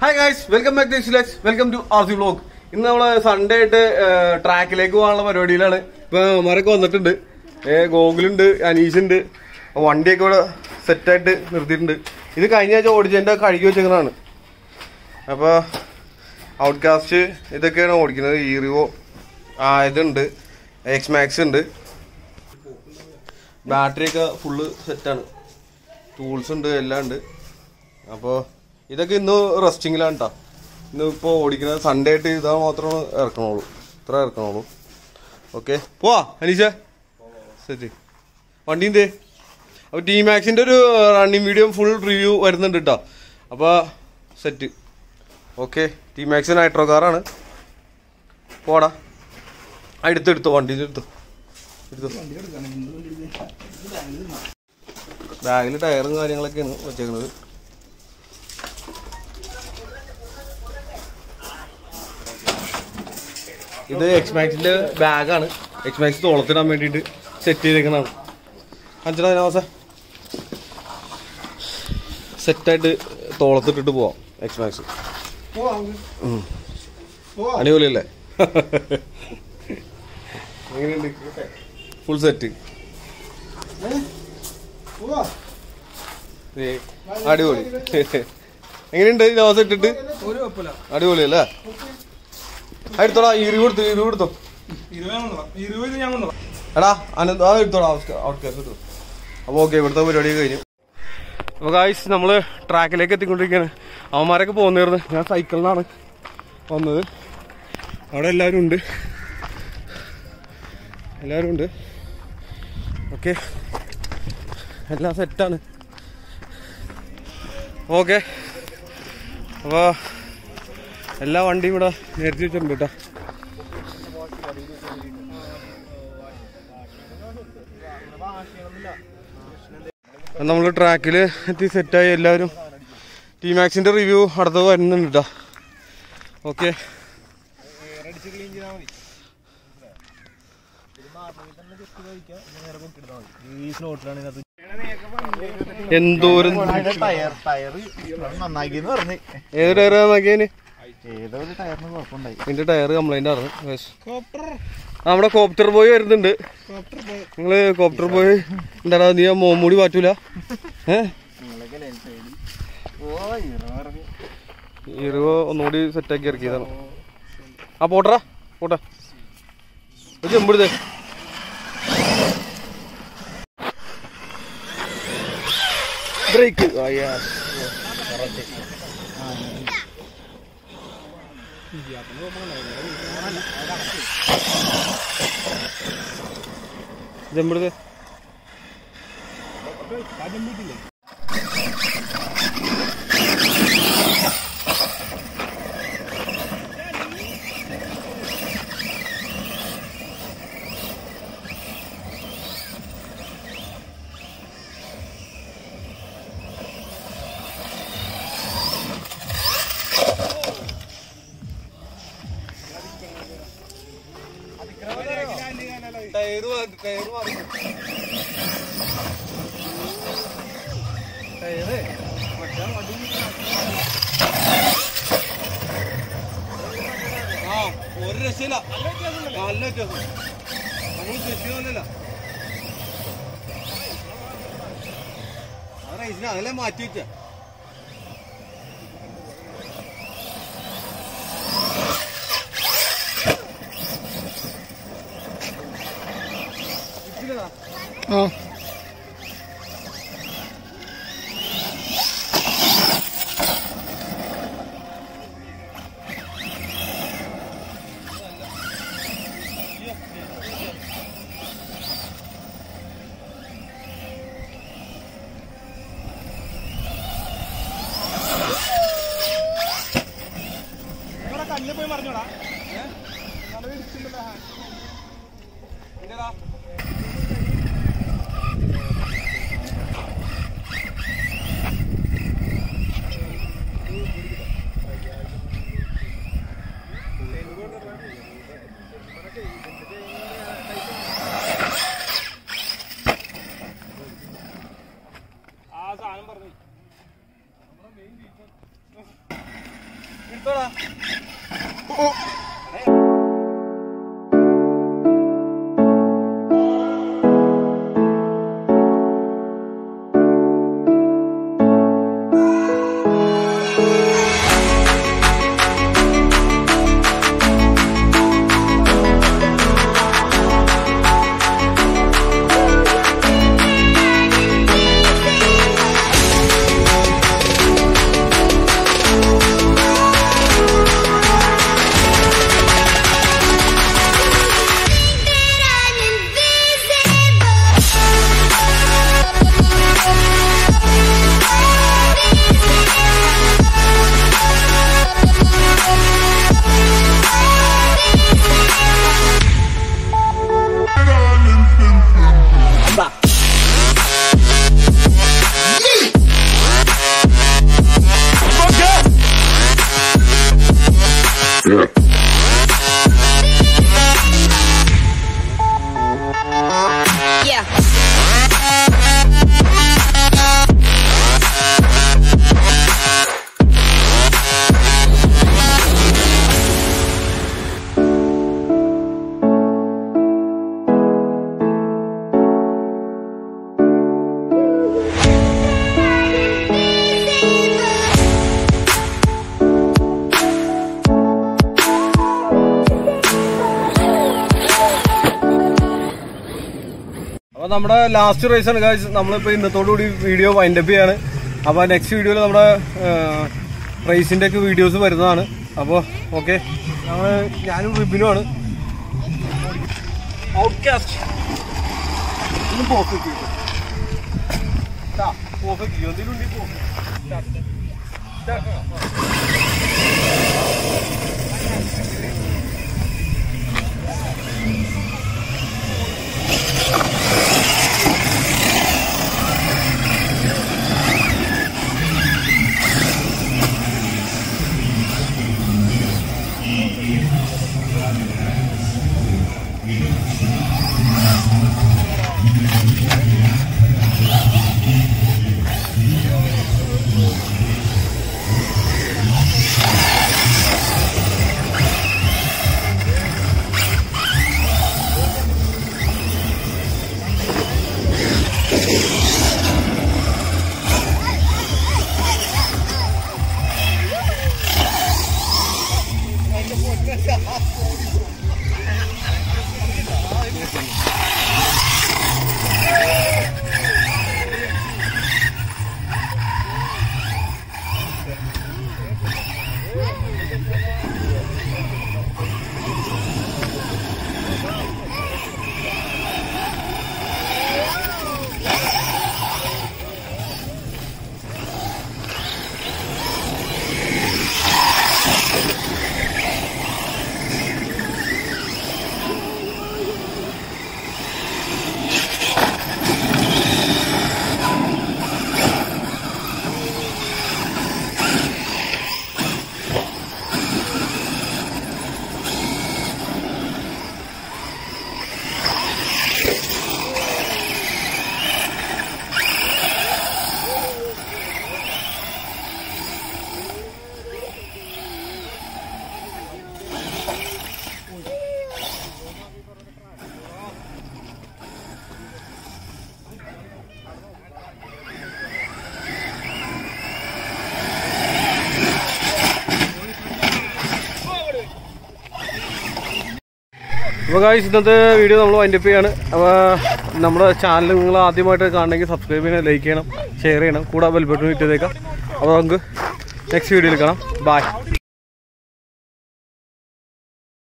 Hi guys welcome back to സിലക്സ് welcome to R C vlog ഇന്ന് നമ്മള് Sunday ആയിട്ട് ട്രാക്കിലേക്ക് പോകാനുള്ള പരിപാടിയിലാണ് ഇപ്പൊ മരൊക്കെ വന്നിട്ടുണ്ട് ഏ, ഗോകുലുണ്ട് അനീഷുണ്ട് വണ്ടിയൊക്കെ ഇവിടെ സെറ്റായിട്ട് നിർത്തിയിട്ടുണ്ട് ഇത് കഴിഞ്ഞ ആഴ്ച ഓടിച്ചതിന്റെ കഴുകി വെച്ചേക്കുന്നതാണ് അപ്പൊ ഔട്ട്കാസ്റ്റ് ഇതൊക്കെയാണ് ഓടിക്കുന്നത് ഈറിവോ ആ ഇതുണ്ട് എക്സ് മാക്സ് ഉണ്ട് ബാറ്ററി ഒക്കെ ഫുള്ള് സെറ്റാണ് ടൂൾസ് ഉണ്ട് എല്ലാം ഉണ്ട് അപ്പോൾ ഇതൊക്കെ ഇന്ന് റെസ്റ്റിങ്ങിലാണ് കേട്ടോ ഇന്ന് ഇപ്പോൾ ഓടിക്കുന്നത് സൺഡേ ആയിട്ട് ഇതാ മാത്രമേ ഇറക്കണുള്ളൂ ഇത്ര ഇറക്കണുള്ളൂ ഓക്കെ പോവാ അനീഷ ശരി വണ്ടി എന്തേ അപ്പോൾ ടി മാക്സിൻ്റെ ഒരു റണ്ണിങ് വീഡിയോ ഫുൾ റിവ്യൂ വരുന്നുണ്ട് കേട്ടോ അപ്പോൾ set okay T max nitro കാറാണ് പോടാ ആ, എടുത്തോ എടുത്തോ വണ്ടി എടുത്തോ എടുത്തോ ബാഗിൽ ടയറും കാര്യങ്ങളൊക്കെയാണ് വെച്ചേക്കുന്നത് ഇത് എക്സ് മാക്സിന്റെ ബാഗാണ് എക്സ് മാക്സ് തോളത്തിടാൻ വേണ്ടിയിട്ട് സെറ്റ് ചെയ്തേക്കുന്നതാണ് അഞ്ചടാ ദിനാവസ സെറ്റായിട്ട് തോളത്തിട്ടിട്ട് പോവാം എക്സ് മാക്സ് അടിപൊളിയല്ലേ എങ്ങനെയുണ്ട് ഫുൾ സെറ്റ് ഏ, അടിപൊളി എങ്ങനെയുണ്ട് ദിവസം ഇട്ടിട്ട് ഒരു കുഴപ്പമില്ല അടിപൊളി അല്ലേ എടുത്തോടാ ഇരു കൊടുത്തു ഇരു കൊടുത്തോ ഇരുപത് ഞാൻ കൊണ്ടുവരാം. ഇരുപത് ഞാൻ കൊണ്ടുവരാം. എടാ അനന്ത് ആ എടുത്തോടാ ഔട്ട് കേസ് എടുത്തോ അപ്പോൾ ഓക്കെ ഇവിടുത്തെ പരിപാടി കഴിഞ്ഞു അപ്പോൾ ഗായ്സ് നമ്മൾ ട്രാക്കിലേക്ക് എത്തിക്കൊണ്ടിരിക്കുകയാണ് അവന്മാരൊക്കെ പോകുന്നതായിരുന്നു ഞാൻ സൈക്കിളിനാണ് വന്നത് അവിടെ എല്ലാവരും ഉണ്ട് എല്ലാവരും ഉണ്ട് ഓക്കെ എല്ലാം സെറ്റാണ് ഓക്കെ അപ്പോൾ എല്ലാ വണ്ടിയും ഇവിടെ നിരത്തി വെച്ചിട്ടുണ്ട് കേട്ടോ നമ്മൾ ട്രാക്കിൽ എത്തി സെറ്റായി എല്ലാവരും ടി മാക്സിന്റെ റിവ്യൂ അടുത്ത് വരുന്നുണ്ട് കേട്ടോ ഓക്കെ എന്തോരം ടയർ ടയർ നന്നാക്കിന്ന് പറഞ്ഞ് ഏത് ടയർ നോക്കിയതിന് ഏതോ ഒരു ടയറിന് കുഴപ്പമുണ്ടായി എന്റെ ടയർ കംപ്ലൈന്റ് ആണ് Yes. ആ, നമ്മുടെ കോപ്റ്റർ ബോയ് വരുന്നുണ്ട് നിങ്ങള് കോപ്റ്റർ ബോയ് എന്താടാ നീ ആ മോമൂടി മാറ്റൂല ഏ ഓ ഇറ പറഞ്ഞു ഇരുവ ഒന്നുകൂടി സെറ്റാക്കി ഇറക്കിയതാണ് ആ പോട്ടറാ പോട്ടെ ഒരു ചെമ്പെടുത്തേ ബ്രേക്ക് ചെമ്പെടുത്തേ ടയറ് മാറി ടയറ് മാറി ടയറ് മറ്റേ വണ്ടി ആ ഒരു രക്ഷയില്ല നല്ല വ്യത്യാസം നമ്മൾ ഉദ്ദേശിക്കുന്നില്ല ആ റേസിന് അതല്ലേ മാറ്റി വെച്ച ഇവിടെ കല്ലിൽ പോയി മറിഞ്ഞോടാ ഏ? നല്ല ഇടിച്ചിട്ടുണ്ടല്ലോ ഹാ. ഇതെടാ. ആ സാധനം പറഞ്ഞു Yeah. അപ്പൊ നമ്മുടെ ലാസ്റ്റ് റേസ് ആണ് guys. നമ്മളിപ്പോ ഇന്നത്തോടു കൂടി വീഡിയോ വൈൻഡപ്പ് ചെയ്യാണ് അപ്പൊ നെക്സ്റ്റ് വീഡിയോയിൽ നമ്മുടെ റേസിന്റെ ഒക്കെ വീഡിയോസ് വരുന്നതാണ് അപ്പൊ ഓക്കെ ഞങ്ങള് ഞാനും റിബിനുമാണ് ഔട്ട്കാസ്റ്റ് ഒന്നും പോക്ക് പോക്ക് എന്തെങ്കിലും ഉണ്ടെങ്കിൽ പോ അപ്പോൾ ഗായ്സ് ഇന്നത്തെ വീഡിയോ നമ്മൾ വൈൻഡപ്പ് ചെയ്യാണ് അപ്പോൾ നമ്മുടെ ചാനൽ നിങ്ങൾ ആദ്യമായിട്ട് കാണണമെങ്കിൽ സബ്സ്ക്രൈബ് ചെയ്യണം ലൈക്ക് ചെയ്യണം ഷെയർ ചെയ്യണം കൂടെ ബെൽ ബട്ടൺ ഇട്ടേക്കാം അപ്പോൾ നമുക്ക് നെക്സ്റ്റ് വീഡിയോയിൽ കാണാം ബൈ